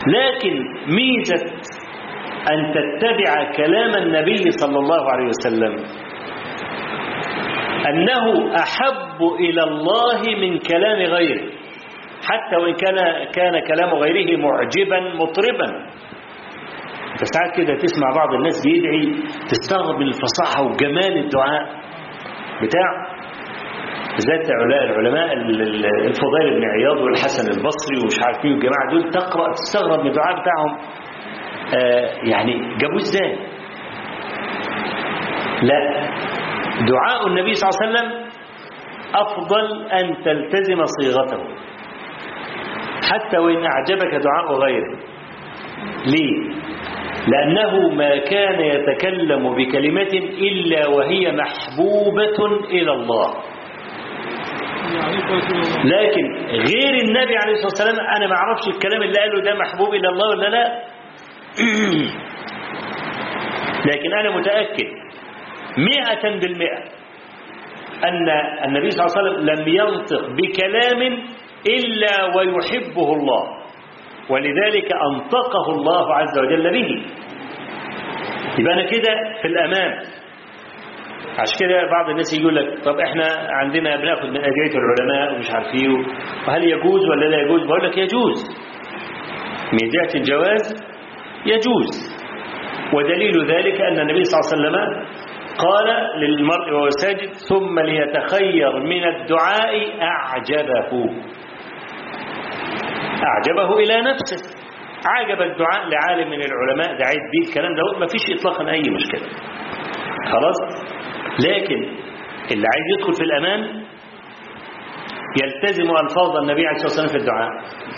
لكن ميزة أن تتبع كلام النبي صلى الله عليه وسلم أنه أحب إلى الله من كلام غيره حتى وإن كان كان كلام غيره معجبا مطربا فساعات كده تسمع بعض الناس بيدعي تستغرب من الفصاحة وجمال الدعاء بتاع بالذات العلماء الفضيل بن عياض والحسن البصري ومش عارف مين والجماعه دول تقرا تستغرب من الدعاء بتاعهم آه يعني جابوه ازاي؟ لا دعاء النبي صلى الله عليه وسلم افضل ان تلتزم صيغته حتى وان اعجبك دعاء غيره ليه؟ لأنه ما كان يتكلم بكلمة إلا وهي محبوبة إلى الله لكن غير النبي عليه الصلاة والسلام أنا ما أعرفش الكلام اللي قاله ده محبوب إلى الله ولا لا لكن أنا متأكد مئة بالمئة أن النبي صلى الله عليه وسلم لم ينطق بكلام إلا ويحبه الله ولذلك أنطقه الله عز وجل به يبقى أنا كده في الأمان عشان كده بعض الناس يقول لك طب احنا عندنا بناخد من أدعية العلماء ومش عارف ايه وهل يجوز ولا لا يجوز بقول لك يجوز من جهة الجواز يجوز ودليل ذلك أن النبي صلى الله عليه وسلم قال للمرء وهو ساجد ثم ليتخير من الدعاء أعجبه أعجبه إلى نفسه عجب الدعاء لعالم من العلماء دعيت بيه الكلام ده ما فيش إطلاقا أي مشكلة خلاص لكن اللي عايز يدخل في الأمان يلتزم ألفاظ النبي عليه الصلاة والسلام في الدعاء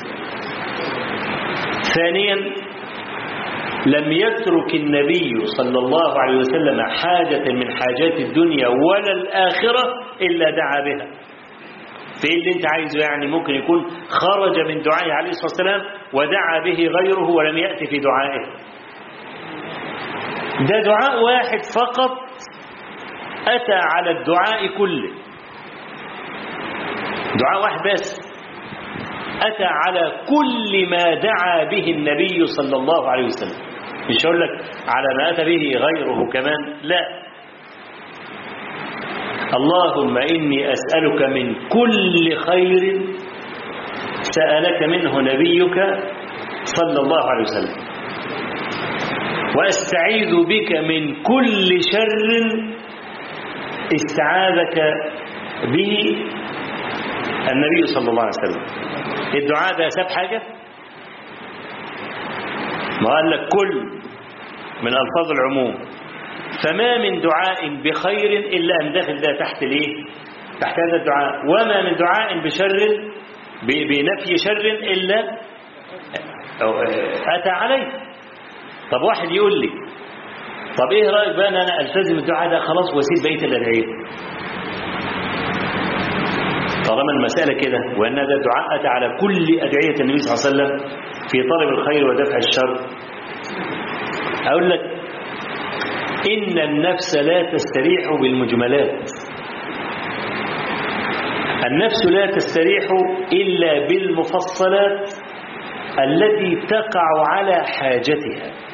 ثانيا لم يترك النبي صلى الله عليه وسلم حاجة من حاجات الدنيا ولا الآخرة إلا دعا بها في اللي انت عايزه يعني ممكن يكون خرج من دعائه عليه الصلاة والسلام ودعا به غيره ولم يأتي في دعائه ده دعاء واحد فقط أتى على الدعاء كله دعاء واحد بس أتى على كل ما دعا به النبي صلى الله عليه وسلم مش هقول لك على ما أتى به غيره كمان لا اللهم إني أسألك من كل خير سألك منه نبيك صلى الله عليه وسلم وأستعيذ بك من كل شر استعاذك به النبي صلى الله عليه وسلم الدعاء ده ساب حاجة ما قال لك كل من ألفاظ العموم فما من دعاء بخير إلا أن داخل ده تحت ليه تحت هذا الدعاء وما من دعاء بشر بنفي شر إلا أتى عليه طب واحد يقول لي طب ايه رأيك بقى ان انا التزم الدعاء ده خلاص واسيب بقيه الادعيه طالما المسألة كده وأن هذا الدعاء أتى على كل أدعية النبي صلى الله عليه وسلم في طلب الخير ودفع الشر أقول لك إن النفس لا تستريح بالمجملات النفس لا تستريح إلا بالمفصلات التي تقع على حاجتها